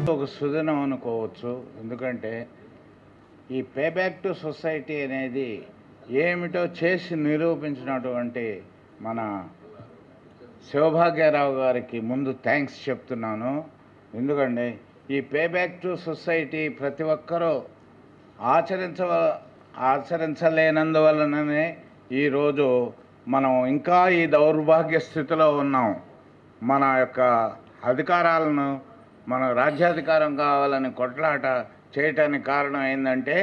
ఒక సుదినం అనుకోవచ్చు ఎందుకంటే ఈ పే బ్యాక్ టు సొసైటీ అనేది ఏమిటో చేసి నిరూపించినటువంటి మన శివభాగ్యరావు గారికి ముందు థ్యాంక్స్ చెప్తున్నాను ఎందుకంటే ఈ పే బ్యాక్ టు సొసైటీ ప్రతి ఒక్కరూ ఆచరించ ఆచరించలేనందువలననే ఈరోజు మనం ఇంకా ఈ దౌర్భాగ్య స్థితిలో ఉన్నాం మన యొక్క అధికారాలను మన రాజ్యాధికారం కావాలని కొట్లాట చేయటానికి కారణం ఏంటంటే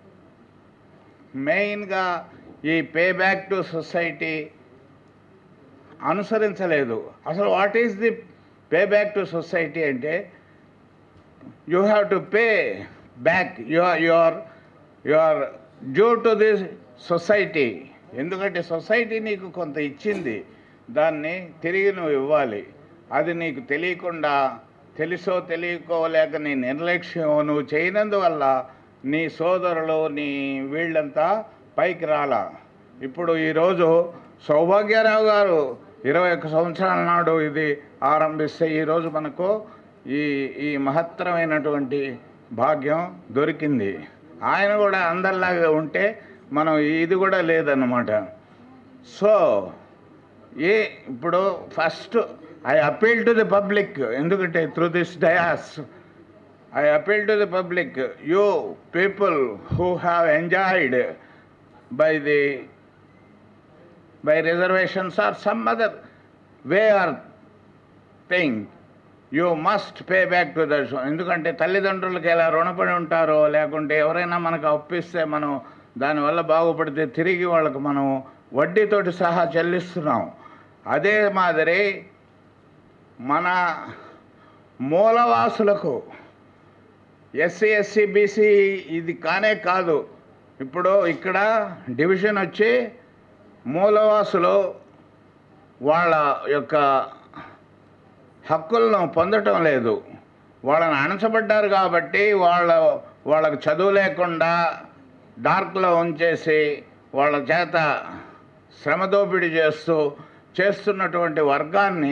మెయిన్గా ఈ పే బ్యాక్ టు సొసైటీ అనుసరించలేదు అసలు what is the pay back to society అంటే you have to pay back your your your due to the society ఎందుకంటే సొసైటీ నీకు కొంత ఇచ్చింది దాన్ని తిరిగి నువ్వు ఇవ్వాలి అది నీకు తెలియకుండా తెలుసో తెలియకోలేక నీ నిర్లక్ష్యం నువ్వు చేయనందువల్ల నీ సోదరులు నీ వీళ్ళంతా పైకి రాలా ఇప్పుడు ఈరోజు సౌభాగ్యరావు గారు ఇరవై ఒక్క సంవత్సరాల నాడు ఇది ఆరంభిస్తే ఈరోజు మనకు ఈ ఈ మహత్తరమైనటువంటి భాగ్యం దొరికింది ఆయన కూడా అందరిలాగా ఉంటే మనం ఇది కూడా లేదన్నమాట సో ఏ ఇప్పుడు first I appeal to the public ఎందుకంటే through this dais I appeal to the public you people who have enjoyed by the by reservations or some other way or thing you must pay back to that ఎందుకంటే తల్లిదండ్రులకి ఎలా రుణపడి ఉంటారో లేకుంటే ఎవరైనా మనకు అప్పిస్తే మనం దానివల్ల బాగుపడితే తిరిగి వాళ్ళకి మనం వడ్డీతోటి సహా చెల్లిస్తున్నాం అదే మాదిరి మన మూలవాసులకు ఎస్సీ ఎస్సీ బీసీ ఇది కానే కాదు ఇప్పుడు ఇక్కడ డివిజన్ వచ్చి మూలవాసులు వాళ్ళ యొక్క హక్కులను పొందటం లేదు వాళ్ళని అణచబడ్డారు కాబట్టి వాళ్ళ వాళ్ళకు చదువు లేకుండా డార్క్లో ఉంచేసి వాళ్ళ చేత శ్రమదోపిడీ చేస్తూ చేస్తున్నటువంటి వర్గాన్ని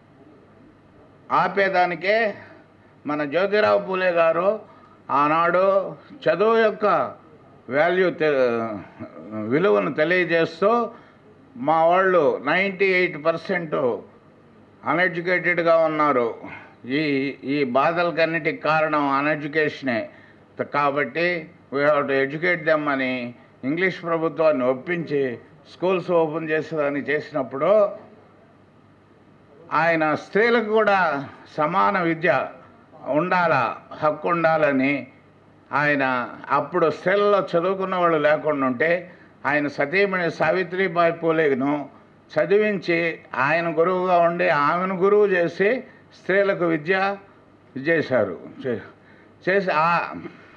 ఆపేదానికే మన జ్యోతిరావు పూలే గారు ఆనాడు చదువు యొక్క వాల్యూ తె విలువను తెలియజేస్తూ మా వాళ్ళు నైంటీ ఎయిట్ పర్సెంట్ అన్ఎడ్యుకేటెడ్గా ఉన్నారు ఈ ఈ బాధలకన్నిటికి కారణం అన్ఎడ్యుకేషనే కాబట్టి we have to educate them అని ఇంగ్లీష్ ప్రభుత్వాన్ని ఒప్పించి స్కూల్స్ ఓపెన్ చేసేదాన్ని చేసినప్పుడు ఆయన స్త్రీలకు కూడా సమాన విద్య ఉండాలా హక్కు ఉండాలని ఆయన అప్పుడు స్త్రీలలో చదువుకున్న వాళ్ళు లేకుండా ఉంటే ఆయన సతీమణి సావిత్రిబాయి పూలేను చదివించి ఆయన గురువుగా ఉండి ఆమెను గురువు చేసి స్త్రీలకు విద్య చేశారు చే- చేసి ఆ-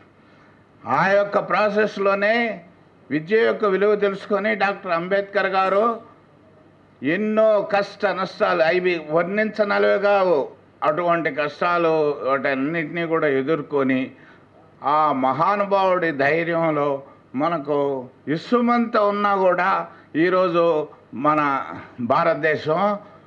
ఆ యొక్క ప్రాసెస్లోనే విద్య యొక్క విలువ తెలుసుకొని డాక్టర్ అంబేద్కర్ గారు ఎన్నో కష్ట నష్టాలు అవి వర్ణించనలవి కావు అటువంటి కష్టాలు వాటన్నిటినీ కూడా ఎదుర్కొని ఆ మహానుభావుడి ధైర్యంలో మనకు ఇసుమంత ఉన్నా కూడా ఈరోజు మన భారతదేశం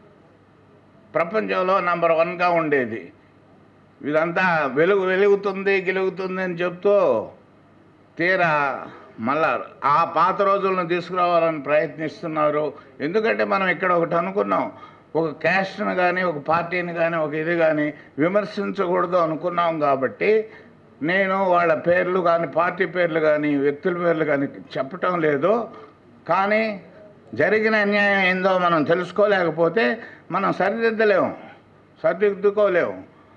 ప్రపంచంలో నంబర్ వన్గా ఉండేది ఇదంతా వెలుగు వెలుగుతుంది గెలుగుతుంది అని చెప్తూ తీరా మళ్ళా ఆ పాత రోజులను తీసుకురావాలని ప్రయత్నిస్తున్నారు ఎందుకంటే మనం ఇక్కడ ఒకటి అనుకున్నాం ఒక క్యాస్ట్ను కానీ ఒక పార్టీని కానీ ఒక ఇది కానీ విమర్శించకూడదు అనుకున్నాం కాబట్టి నేను వాళ్ళ పేర్లు కానీ పార్టీ పేర్లు కానీ వ్యక్తుల పేర్లు కానీ చెప్పటం లేదు కానీ జరిగిన అన్యాయం ఏందో మనం తెలుసుకోలేకపోతే మనం సరిదిద్దలేము సరిదిద్దుకోలేము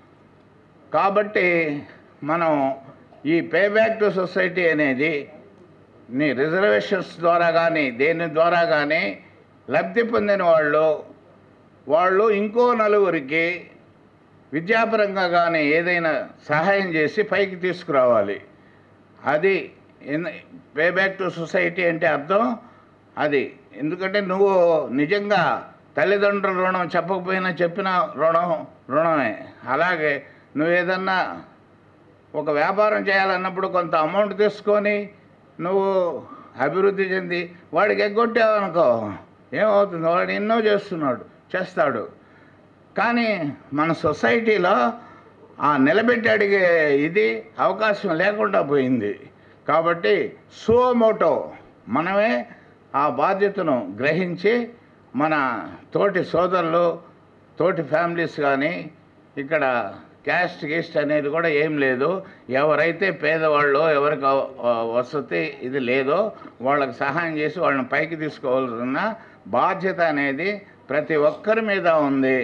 కాబట్టి మనం ఈ పే బ్యాక్ టు సొసైటీ అనేది నీ రిజర్వేషన్స్ ద్వారా కానీ దేని ద్వారా కానీ లబ్ధి పొందిన వాళ్ళు వాళ్ళు ఇంకో నలుగురికి విద్యాపరంగా కానీ ఏదైనా సహాయం చేసి పైకి తీసుకురావాలి అది పే బ్యాక్ టు సొసైటీ అంటే అర్థం అది ఎందుకంటే నువ్వు నిజంగా తల్లిదండ్రుల రుణం చెప్పకపోయినా చెప్పిన రుణం రుణమే అలాగే నువ్వు ఏదన్నా ఒక వ్యాపారం చేయాలన్నప్పుడు కొంత అమౌంట్ తీసుకొని నువ్వు అభివృద్ధి చెంది వాడికి ఎగ్గొట్టావనుకో ఏమవుతుంది వాడు ఎన్నో చేస్తున్నాడు చేస్తాడు కానీ మన సొసైటీలో ఆ నిలబెట్టి అడిగే ఇది అవకాశం లేకుండా పోయింది కాబట్టి సువమోటో మనమే ఆ బాధ్యతను గ్రహించి మన తోటి సోదరులు తోటి ఫ్యామిలీస్ కానీ ఇక్కడ క్యాస్ట్ గీస్ట్ అనేది కూడా ఏం లేదు ఎవరైతే పేదవాళ్ళు ఎవరికి అవ- అవ- వసతి ఇది లేదో వాళ్ళకి సహాయం చేసి వాళ్ళని పైకి తీసుకోవాల్సిన బాధ్యత అనేది ప్రతి ఒక్కరి మీద ఉంది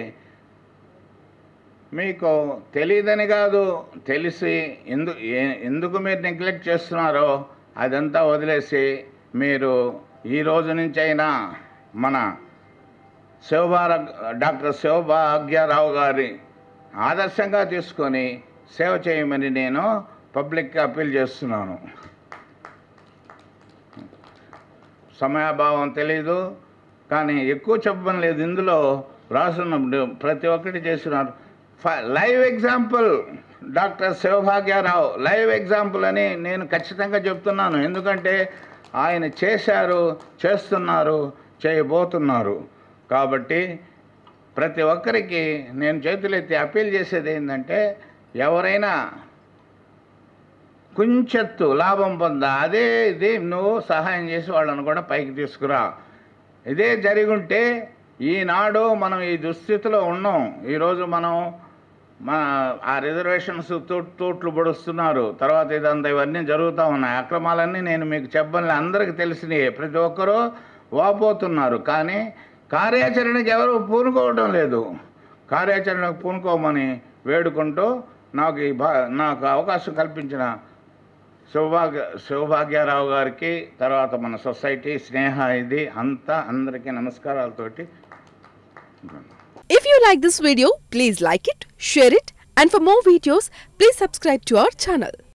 మీకు తెలియదని కాదు తెలిసి ఎందు ఏ- ఎందుకు మీరు నెగ్లెక్ట్ చేస్తున్నారో అదంతా వదిలేసి మీరు ఈ రోజు నుంచి అయినా మన శివభార డాక్టర్ శివభాగ్యారావు గారి ఆదర్శంగా తీసుకొని సేవ చేయమని నేను పబ్లిక్కి అప్పీల్ చేస్తున్నాను సమయాభావం తెలీదు కానీ ఎక్కువ చెప్పడం లేదు ఇందులో రాసున్న ప్రతి ఒక్కటి చేస్తున్నారు ఫ- live example doctor Shivabhagyarao live example అని నేను ఖచ్చితంగా చెప్తున్నాను ఎందుకంటే ఆయన చేశారు చేస్తున్నారు చేయబోతున్నారు కాబట్టి ప్రతి ఒక్కరికి నేను చేతులెత్తి అప్పీల్ చేసేది ఏంటంటే ఎవరైనా కుంచెత్తు లాభం పొందా అదే ఇది నువ్వు సహాయం చేసి వాళ్ళని కూడా పైకి తీసుకురా ఇదే జరిగుంటే ఈనాడు మనం ఈ దుస్థితిలో ఉన్నాం ఈరోజు మనం మన ఆ రిజర్వేషన్స్ తూ- తూట్లు పొడుస్తున్నారు తర్వాత ఇదంతా ఇవన్నీ జరుగుతూ ఉన్నాయి అక్రమాలన్నీ నేను మీకు చెప్పని అందరికీ తెలిసినవి ప్రతి ఒక్కరూ వాపోతున్నారు కానీ కార్యాచరణకి ఎవరు పూనుకోవడం లేదు కార్యాచరణకు పూనుకోమని వేడుకుంటూ నాకు ఈ భా నాకు అవకాశం కల్పించిన సౌభాగ్య సౌభాగ్యారావు గారికి తర్వాత మన సొసైటీ స్నేహ ఇది అంతా అందరికీ నమస్కారాలతోటి If you like this video, please like it, share it, and for more videos, please subscribe to our channel.